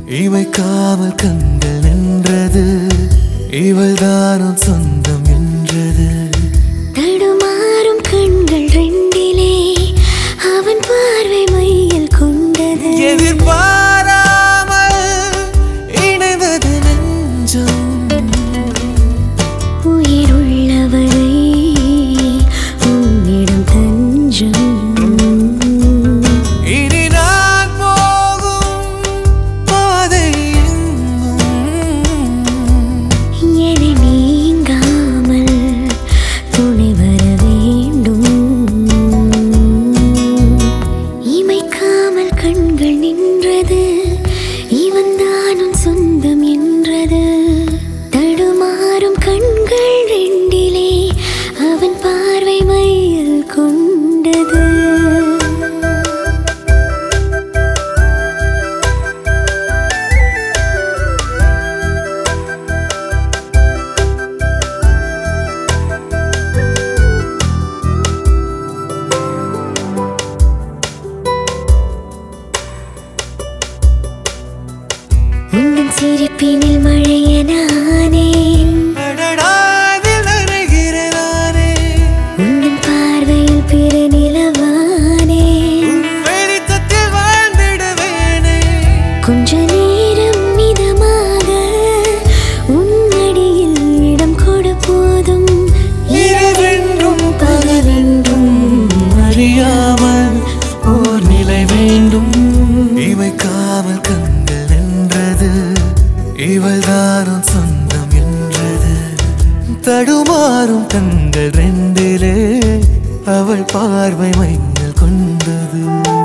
இமைக்காமல் கண்கள் நின்றது இவள் தானும் சொந்தம் என்றது தடுமாறும் கண்கள் ரெண்டிலே அவன் பார்வை மையல் கொண்டது எதிர்பாராமல் இணைந்தது நெஞ்சம் உயிருள்ளவரை உன்னிடம் தஞ்சம் இனி நான் போகும் பாதை எங்கும் என்னை நீங்காமல் துணை வர வேண்டும் இமைக்காமல் கண்கள் நின்றது இவன் தானும் சொந்தம் என்றது தடுமாறும் கண்கள் ரெண்டிலே அவன் பார்வை மையல் கொண்டது உந்தன் சிரிப்பினில் மழைய நானேன் அடடாதில் நனைகிறேன் நானே. உந்தன் பார்வையில் பிற நிலவானேன் உன் வெளிச்சத்தில் வாழ்ந்திடுவேனே. கொஞ்ச நேரம் மிதமாக உன்னடியில் இடம் கொடு போதும் இரவென்றும் பகலென்றும் அறியாமல் ஓர் நிலை வேண்டும் இமைக்காமல் கண்கள் நின்றது இவள் தானும் சொந்தம் என்றது தடுமாறும் கண்கள் ரெண்டிலே அவள் பார்வை மையல் கொண்டது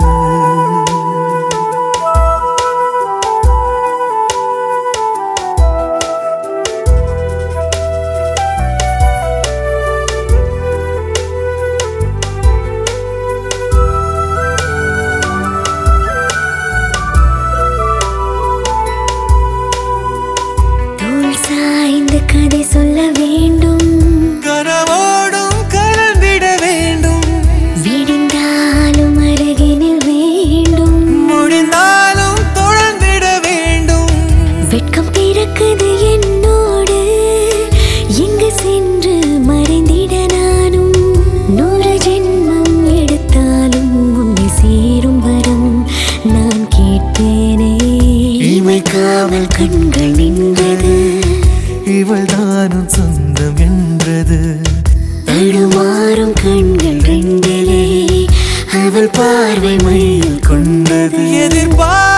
தோள் சாய்ந்து கதை சொல்ல வேண்டும் கனவோடும் கலந்திட வேண்டும் விடிந்தாலும் அருகினில் வேண்டும் முடிந்தாலும் தொடர்ந்திட வேண்டும் வெட்கம் பிறக்குது என்னோடு எங்கு சென்று மறைந்திட நானும் நூறு ஜென்மம் எடுத்தாலும் உன்னை சேரும் வரம் நான் கேட்பேனே இமைக்காமல் கண்கள் நின்றது இவள் தானும் சொந்தம் என்றது தடுமாறும் கண்கள் ரெண்டிலே அவள் பார்வை மையில் கொண்டது எதிர்பார்